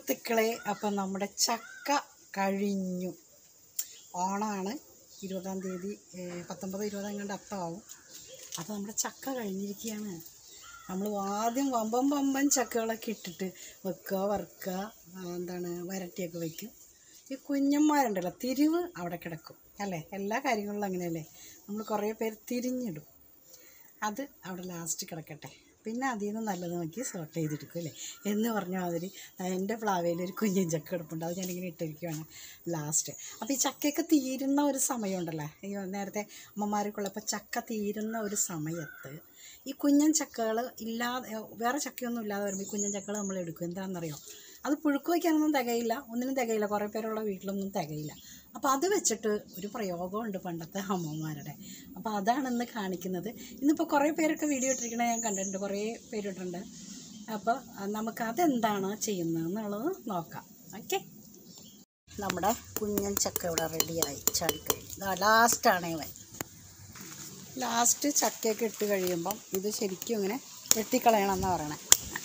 സുഹൃത്തുക്കളെ അപ്പം നമ്മുടെ ചക്ക കഴിഞ്ഞു ഓണമാണ് ഇരുപതാം തീയതി ഏഹ്, പത്തൊമ്പത് ഇരുപതാം കണ്ട് അത്തമാവും അപ്പോൾ നമ്മുടെ ചക്ക കഴിഞ്ഞിരിക്കുകയാണ് നമ്മൾ ആദ്യം വമ്പം വമ്പൻ ചക്കകളൊക്കെ ഇട്ടിട്ട് വെക്കുക വറുക്കുക ആ, എന്താണ് വരട്ടിയൊക്കെ വെക്കും ഈ കുഞ്ഞന്മാരുണ്ടല്ലോ തിരിവ് അവിടെ കിടക്കും അല്ലേ എല്ലാ കാര്യങ്ങളിലും അങ്ങനെയല്ലേ നമ്മൾ കുറേ പേര് തിരിഞ്ഞിടും അത് അവിടെ ലാസ്റ്റ് കിടക്കട്ടെ പിന്നെ അതിൽ നിന്ന് നല്ലത് നോക്കി സോർട്ട് ചെയ്തെടുക്കും അല്ലേ എന്ന് പറഞ്ഞ മാതിരി എൻ്റെ പ്ലാവയിൽ ഒരു കുഞ്ഞൻ ചക്ക കിടപ്പുണ്ട് അത് ഞാനിങ്ങനെ ഇട്ടിരിക്കുകയാണ് ലാസ്റ്റ് അപ്പോൾ ഈ ചക്കയൊക്കെ തീരുന്ന ഒരു സമയമുണ്ടല്ലോ ഈ നേരത്തെ അമ്മമാർക്കുള്ളപ്പോൾ ചക്ക തീരുന്ന ഒരു സമയത്ത് ഈ കുഞ്ഞൻ ചക്കകൾ ഇല്ലാതെ വേറെ ചക്കയൊന്നും ഇല്ലാതെ വരുമ്പോൾ ഈ കുഞ്ഞൻ ചക്കകൾ നമ്മൾ എടുക്കും എന്താണെന്നറിയോ അത് പുഴുക്ക് വയ്ക്കാനൊന്നും തികയില്ല ഒന്നിനും തികയില്ല കുറേ പേരുള്ള വീട്ടിലൊന്നും തികയില്ല അപ്പോൾ അത് വെച്ചിട്ട് ഒരു പ്രയോഗമുണ്ട് പണ്ടത്തെ അമ്മമാരുടെ അപ്പോൾ അതാണ് ഇന്ന് കാണിക്കുന്നത് ഇന്നിപ്പോൾ കുറേ പേരൊക്കെ വീഡിയോ ഇട്ടിരിക്കണ ഞാൻ കണ്ടിട്ടുണ്ട് കുറേ പേരിട്ടുണ്ട് അപ്പോൾ നമുക്ക് അതെന്താണ് ചെയ്യുന്നത് എന്നുള്ളത് നോക്കാം ഓക്കെ നമ്മുടെ കുഞ്ഞൻ ചക്ക ഇവിടെ റെഡിയായി ചാടിക്കഴിഞ്ഞു ഇതാ ലാസ്റ്റാണ് ഇവൻ ലാസ്റ്റ് ചക്കയൊക്കെ ഇട്ട് കഴിയുമ്പം ഇത് ശരിക്കും ഇങ്ങനെ വെട്ടിക്കളയണം എന്നാണ് പറയണേ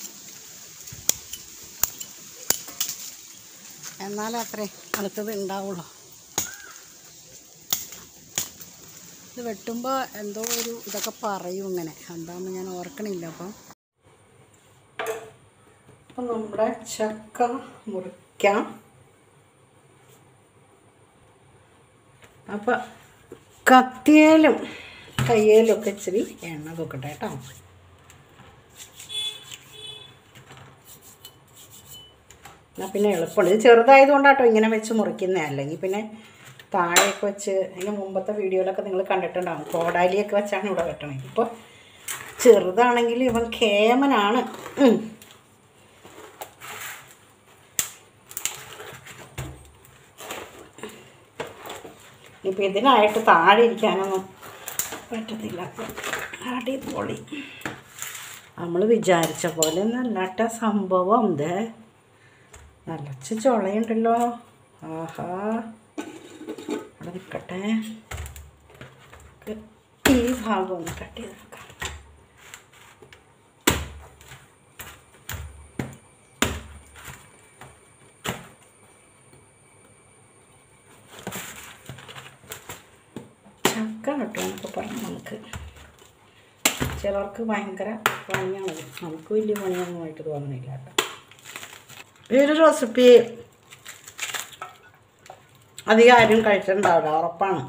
എന്നാലേ അത്രേ അടുത്തത് ഉണ്ടാവുള്ളൂ ഇത് വെട്ടുമ്പോൾ എന്തോ ഒരു ഇതൊക്കെ പറയും ഇങ്ങനെ എന്താണെന്ന് ഞാൻ ഓർക്കണില്ല അപ്പം അപ്പം നമ്മുടെ ചക്ക മുറിക്കാം അപ്പം കത്തിയേലും കയ്യേലും ഒക്കെ ഇച്ചിരി എണ്ണ തൂക്കട്ടെ കേട്ടോ എന്നാൽ പിന്നെ എളുപ്പമുണ്ട് ഇത് ചെറുതായതുകൊണ്ടാട്ടോ ഇങ്ങനെ വെച്ച് മുറിക്കുന്നത് അല്ലെങ്കിൽ പിന്നെ താഴെയൊക്കെ വെച്ച് അതിന് മുമ്പത്തെ വീഡിയോയിലൊക്കെ നിങ്ങൾ കണ്ടിട്ടുണ്ടാവും കോടാലിയൊക്കെ വെച്ചാണ് ഇവിടെ വെട്ടണത് ഇപ്പോൾ ചെറുതാണെങ്കിൽ ഇവൻ കേമനാണ് ഉം. ഇപ്പം ഇതിനായിട്ട് താഴെ ഇരിക്കാനൊന്നും പറ്റത്തില്ല അടിപൊളി നമ്മൾ വിചാരിച്ച പോലെ നല്ലട്ട സംഭവം ഇതേ നല്ലച്ച് ചുളയുണ്ടല്ലോ ആഹാ അവിടെ നിൽക്കട്ടെ ഈ ഭാഗം ഒന്ന് കട്ട് ചെയ്ത് നോക്കാം ചക്ക കേട്ടോ എന്നൊക്കെ പറഞ്ഞ് നമുക്ക് ചിലർക്ക് ഭയങ്കര പണിയാണത് നമുക്ക് വലിയ പണിയൊന്നുമായിട്ട് തോന്നണില്ല കേട്ടോ ഈ ഒരു റെസിപ്പി അധികം ആരും കഴിച്ചിട്ടുണ്ടാവില്ല ഉറപ്പാണ്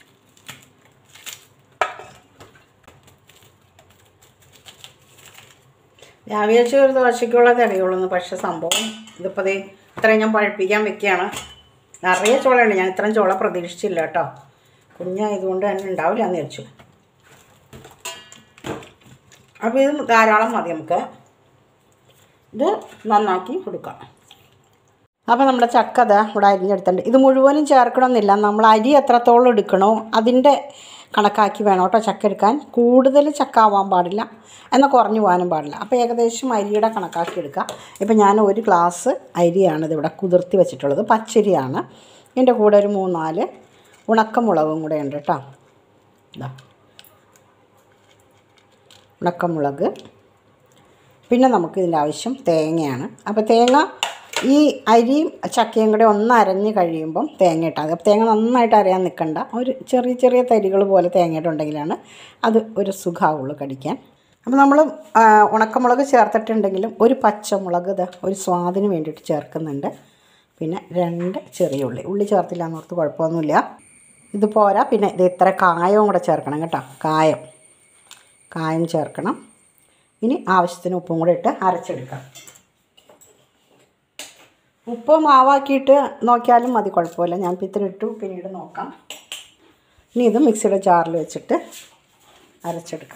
ഞാൻ വിചാരിച്ചു ഒരു ദോശയ്ക്കുള്ള തികയുള്ളൂ പക്ഷെ സംഭവം ഇതിപ്പോൾ ദേ ഇത്രയും ഞാൻ പഴുപ്പിക്കാൻ വെക്കുകയാണ് നിറയെ ചോളയുണ്ട് ഞാൻ ഇത്രയും ചോള പ്രതീക്ഷിച്ചില്ല കേട്ടോ കുഞ്ഞായതുകൊണ്ട് തന്നെ ഉണ്ടാവില്ല എന്ന് വിചാരിച്ചു അപ്പോൾ ഇത് ധാരാളം മതി നമുക്ക് ഇത് നന്നാക്കി കൊടുക്കാം അപ്പോൾ നമ്മുടെ ചക്ക ദാ ഇവിടെ അരിഞ്ഞെടുത്തിട്ടുണ്ട് ഇത് മുഴുവനും ചേർക്കണമെന്നില്ല നമ്മൾ അരി എത്രത്തോളം എടുക്കണോ അതിൻ്റെ കണക്കാക്കി വേണം കേട്ടോ ചക്ക എടുക്കാൻ കൂടുതൽ ചക്ക ആവാൻ പാടില്ല എന്നാൽ കുറഞ്ഞു പോകാനും പാടില്ല അപ്പോൾ ഏകദേശം അരിയുടെ കണക്കാക്കി എടുക്കുക ഇപ്പം ഞാൻ ഒരു ഗ്ലാസ് അരിയാണ് ഇതിവിടെ കുതിർത്തി വെച്ചിട്ടുള്ളത് പച്ചരിയാണ് ഇതിൻ്റെ കൂടെ ഒരു മൂന്നാല് ഉണക്കമുളകും കൂടെ ഉണ്ട് കേട്ടോ ഇതാ ഉണക്കമുളക് പിന്നെ നമുക്ക് ഇതിൻ്റെ ആവശ്യം തേങ്ങയാണ് അപ്പോൾ തേങ്ങ ഈ അരിയും ചക്കയും കൂടെ ഒന്ന് അരഞ്ഞ് കഴിയുമ്പം തേങ്ങ ഇട്ടാൽ മതി അപ്പോൾ തേങ്ങ നന്നായിട്ട് അരയാൻ നിൽക്കണ്ട ഒരു ചെറിയ ചെറിയ തരികൾ പോലെ തേങ്ങ ഇട്ടുണ്ടെങ്കിലാണ് അത് ഒരു സുഖമാവുള്ളൂ കടിക്കാൻ അപ്പോൾ നമ്മൾ ഉണക്കമുളക് ചേർത്തിട്ടുണ്ടെങ്കിലും ഒരു പച്ചമുളക് ഇത് ഒരു സ്വാദിന് വേണ്ടിയിട്ട് ചേർക്കുന്നുണ്ട് പിന്നെ രണ്ട് ചെറിയ ഉള്ളി ഉള്ളി ചേർത്തില്ല എന്നോർത്ത് കുഴപ്പമൊന്നുമില്ല ഇത് പോരാ പിന്നെ ഇത് ഇത്ര കായവും കൂടെ ചേർക്കണം കേട്ടോ കായം കായം ചേർക്കണം ഇനി ആവശ്യത്തിന് ഉപ്പും കൂടെ ഇട്ട് അരച്ചെടുക്കാം ഉപ്പ് മാവാക്കിയിട്ട് നോക്കിയാലും മതി കുഴപ്പമില്ല ഞാൻ ഇപ്പം ഇത്തിരി ഇട്ടു പിന്നീട് നോക്കാം ഇനി ഇത് മിക്സിയുടെ ജാറിൽ വെച്ചിട്ട് അരച്ചെടുക്കാം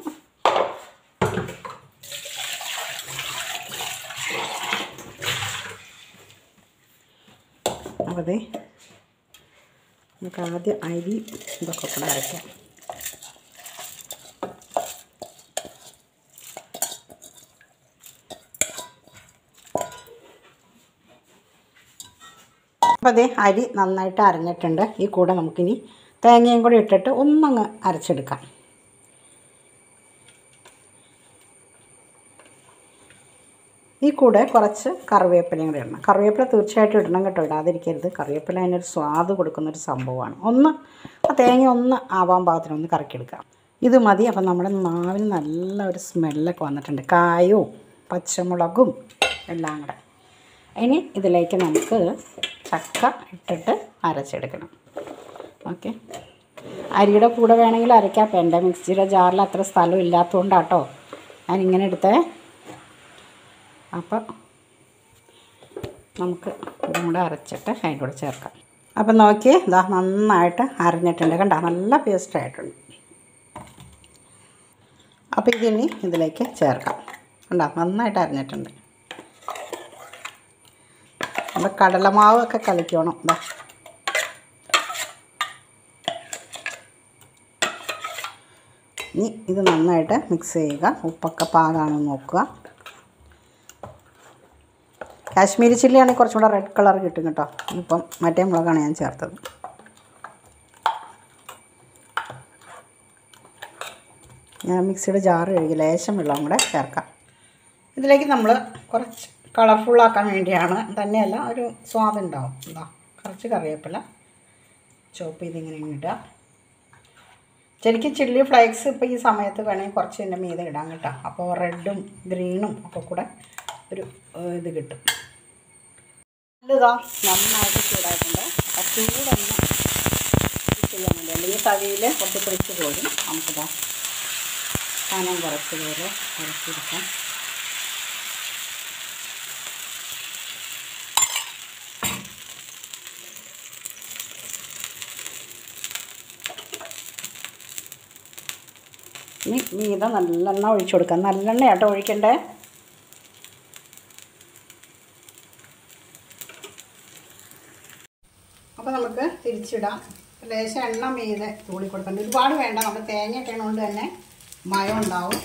അപ്പോൾ ദേ നമുക്ക് ആദ്യം അരി ഇതൊക്കെ കൂടെ അരയ്ക്കാം അപ്പോൾ അതേ അരി നന്നായിട്ട് അരഞ്ഞിട്ടുണ്ട് ഈ കൂടെ നമുക്കിനി തേങ്ങയും കൂടി ഇട്ടിട്ട് ഒന്നങ്ങ് അരച്ചെടുക്കാം ഈ കൂടെ കുറച്ച് കറിവേപ്പിലയും കൂടെ ഇടണം കറിവേപ്പില തീർച്ചയായിട്ടും ഇടണം കേട്ടോ ഇടാതിരിക്കരുത് കറിവേപ്പില അതിനൊരു സ്വാദ് കൊടുക്കുന്നൊരു സംഭവമാണ് ഒന്ന് ആ തേങ്ങ ഒന്ന് ആവാൻ പാകത്തിന് ഒന്ന് കറക്കിയെടുക്കാം ഇത് മതി അപ്പം നമ്മുടെ നാവിന് നല്ല ഒരു സ്മെല്ലൊക്കെ വന്നിട്ടുണ്ട് കായവും പച്ചമുളകും എല്ലാം കൂടെ ഇനി ഇതിലേക്ക് നമുക്ക് ചക്ക ഇട്ടിട്ട് അരച്ചെടുക്കണം ഓക്കെ അരിയുടെ കൂടെ വേണമെങ്കിൽ അരയ്ക്കാം അപ്പം എൻ്റെ മിക്സിയുടെ ജാറിൽ അത്ര സ്ഥലം ഇല്ലാത്തതുകൊണ്ടാട്ടോ ഞാനിങ്ങനെ എടുത്തേ അപ്പം നമുക്ക് ഇതും കൂടെ അരച്ചിട്ട് അതിൻ്റെ കൂടെ ചേർക്കാം അപ്പം നോക്കി ഇതാ നന്നായിട്ട് അരഞ്ഞിട്ടുണ്ട് കണ്ട നല്ല പേസ്റ്റ് ആയിട്ടുണ്ട് അപ്പോൾ ഇതിനി ഇതിലേക്ക് ചേർക്കാം കണ്ടോ നന്നായിട്ട് അരഞ്ഞിട്ടുണ്ട് നമ്മൾ കടലമാവ് ഒക്കെ കളിക്കണം ഇതാ ഇനി ഇത് നന്നായിട്ട് മിക്സ് ചെയ്യുക ഉപ്പൊക്കെ പാകാണെന്ന് നോക്കുക കാശ്മീരി ചില്ലി ആണെങ്കിൽ കുറച്ചും കൂടെ റെഡ് കളർ കിട്ടും കേട്ടോ ഇപ്പം മറ്റേ മുളകാണ് ഞാൻ ചേർത്തത് ഞാൻ മിക്സിയുടെ ജാറ് കഴുകി ലേശം വെള്ളം കൂടെ ചേർക്കാം ഇതിലേക്ക് നമ്മൾ കുറച്ച് കളർഫുള്ളാക്കാൻ വേണ്ടിയാണ് തന്നെയല്ല ഒരു സ്വാദുണ്ടാവും എന്താ കുറച്ച് കറിവേപ്പില ചോപ്പ് ചെയ്തിങ്ങനെ ഇടുക ശരിക്കും ചില്ലി ഫ്ലേക്സ് ഇപ്പോൾ ഈ സമയത്ത് വേണമെങ്കിൽ കുറച്ച് ഇതിൻ്റെ മീതെ ഇടാൻ കേട്ടോ അപ്പോൾ റെഡും ഗ്രീനും ഒക്കെ കൂടെ ഒരു ഏഹ്, ഇത് കിട്ടും നല്ലതാ നന്നായിട്ട് ചൂടായിട്ടുണ്ട് അപ്പോൾ ചൂടൊന്ന് ഇത് ചെയ്യാൻ വേണ്ടി അല്ലെങ്കിൽ തവിയിൽ കുറച്ച് പിടിച്ച് പോരും നമുക്കിതാ കനം കുറച്ച് പോലെ കുറച്ചെടുക്കാം ഇനി മീത നല്ലെണ്ണ ഒഴിച്ചു കൊടുക്കാം നല്ലെണ്ണ ആട്ടോ ഒഴിക്കണ്ടേ അപ്പോൾ നമുക്ക് തിരിച്ചിടാം ലേശം എണ്ണ മീതെ തൂളി കൊടുക്കണ്ട ഒരുപാട് വേണ്ട നമ്മൾ തേങ്ങ ഇട്ടതുകൊണ്ട് തന്നെ മയം ഉണ്ടാവും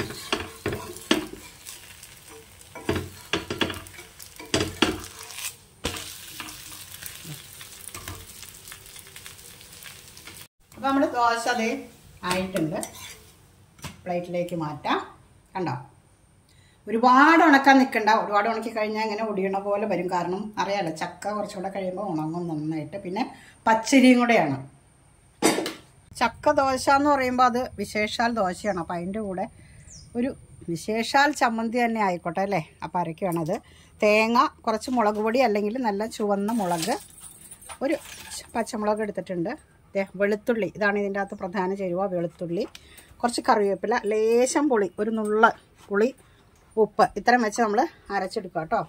അപ്പോൾ നമ്മൾ ദോശ അതേ ആയിട്ടുണ്ട് പ്ലേറ്റിലേക്ക് മാറ്റാം കണ്ടോ ഒരുപാട് ഉണക്കാൻ നിൽക്കണ്ട ഒരുപാട് ഉണക്കി കഴിഞ്ഞാൽ ഇങ്ങനെ ഒടിയണ പോലെ വരും കാരണം അറിയാലോ ചക്ക കുറച്ചുകൂടെ കഴിയുമ്പോൾ ഉണങ്ങും നന്നായിട്ട് പിന്നെ പച്ചരിയും കൂടെയാണ് ചക്ക ദോശ എന്ന് പറയുമ്പോൾ അത് വിശേഷാൽ ദോശയാണ് അപ്പോൾ അതിൻ്റെ കൂടെ ഒരു വിശേഷാൽ ചമ്മന്തി തന്നെ ആയിക്കോട്ടെ അല്ലേ അപ്പോൾ അരയ്ക്കുകയാണത് തേങ്ങ കുറച്ച് മുളക് പൊടി അല്ലെങ്കിൽ നല്ല ചുവന്ന മുളക് ഒരു പച്ചമുളക് എടുത്തിട്ടുണ്ട് ദേ വെളുത്തുള്ളി ഇതാണ് ഇതിൻ്റെ അകത്ത് പ്രധാന ചേരുവ വെളുത്തുള്ളി കുറച്ച് കറിവേപ്പില ലേശം പുളി ഒരു നുള്ള പുളി ഉപ്പ് ഇത്രയും വെച്ച് നമ്മൾ അരച്ചെടുക്കുക കേട്ടോ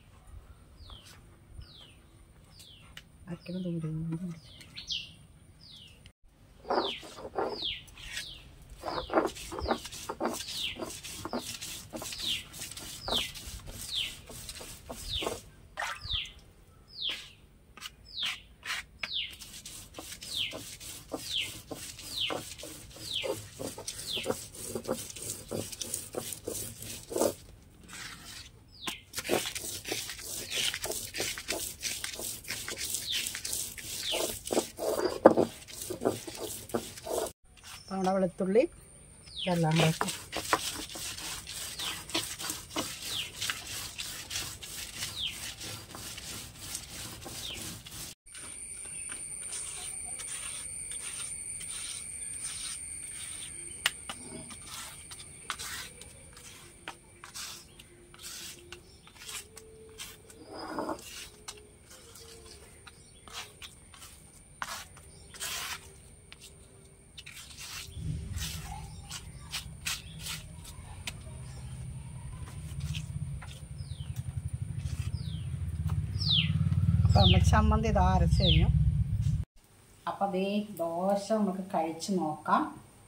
അരയ്ക്കണം ദൂരെ അപ്പോൾ നമ്മുടെ വെളുത്തുള്ളി ഇതെല്ലാം കൂടെ അപ്പോൾ നമ്മൾ ചമ്മന്തി ഇതാ അരച്ച് കഴിഞ്ഞു അപ്പോൾ അതേ ദോശ നമുക്ക് കഴിച്ച് നോക്കാം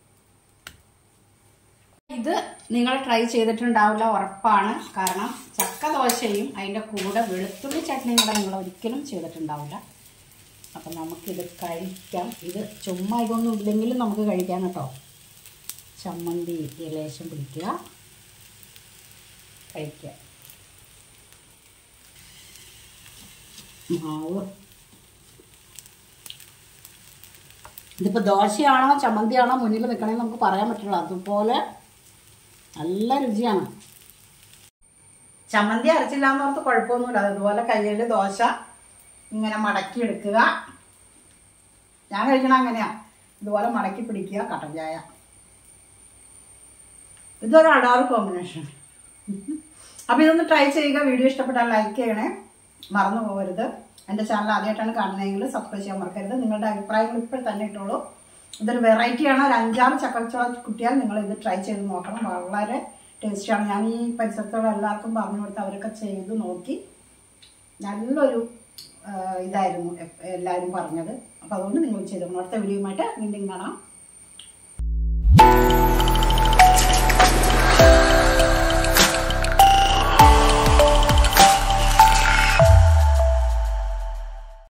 ഇത് നിങ്ങൾ ട്രൈ ചെയ്തിട്ടുണ്ടാവില്ല ഉറപ്പാണ് കാരണം ചക്ക ദോശയും അതിൻ്റെ കൂടെ വെളുത്തുള്ളി ചട്നിയും കൂടെ നിങ്ങൾ ഒരിക്കലും ചെയ്തിട്ടുണ്ടാവില്ല അപ്പം നമുക്കിത് കഴിക്കാം ഇത് ചുമ്മാ ഇതൊന്നും ഇല്ലെങ്കിലും നമുക്ക് കഴിക്കാം കേട്ടോ ചമ്മന്തി ലേശം പിടിക്കുക കഴിക്കുക മാവ് ഇതിപ്പോൾ ദോശയാണോ ചമ്മന്തിയാണോ മുന്നിൽ നിൽക്കണമെന്ന് നമുക്ക് പറയാൻ പറ്റുള്ളൂ അതുപോലെ നല്ല രുചിയാണ് ചമ്മന്തി അരച്ചില്ല എന്ന് ഓർത്ത് കുഴപ്പമൊന്നുമില്ല അതുപോലെ കയ്യിൽ ദോശ ഇങ്ങനെ മടക്കി എടുക്കുക ഞാൻ കഴിക്കണ അങ്ങനെയാ ഇതുപോലെ മടക്കി പിടിക്കുക കട്ടൻ ചായ ഇതൊരു അടാറ് കോമ്പിനേഷൻ അപ്പോൾ ഇതൊന്ന് ട്രൈ ചെയ്യുക വീഡിയോ ഇഷ്ടപ്പെട്ടാൽ ലൈക്ക് ചെയ്യണേ മറന്നു പോകരുത് എൻ്റെ ചാനൽ ആദ്യമായിട്ടാണ് കാണുന്നതെങ്കിൽ സബ്സ്ക്രൈബ് ചെയ്യാൻ മറക്കരുത് നിങ്ങളുടെ അഭിപ്രായങ്ങൾ ഇപ്പോൾ തന്നെ ഇട്ടോളൂ ഇതൊരു വെറൈറ്റിയാണ് ഒരു അഞ്ചാറ് ചക്കച്ചോള കുട്ടിയാൽ നിങ്ങൾ ഇത് ട്രൈ ചെയ്ത് നോക്കണം വളരെ ടേസ്റ്റിയാണ് ഞാൻ ഈ പരിസരത്തുള്ള എല്ലാവർക്കും പറഞ്ഞു കൊടുത്ത് അവരൊക്കെ ചെയ്ത് നോക്കി നല്ലൊരു ആ, ഇതായിരുന്നു എ- എല്ലാവരും പറഞ്ഞത് അപ്പോൾ അതുകൊണ്ട് നിങ്ങൾ ചെയ്തു അടുത്ത വീഡിയോയുമായിട്ട് വീണ്ടും കാണാം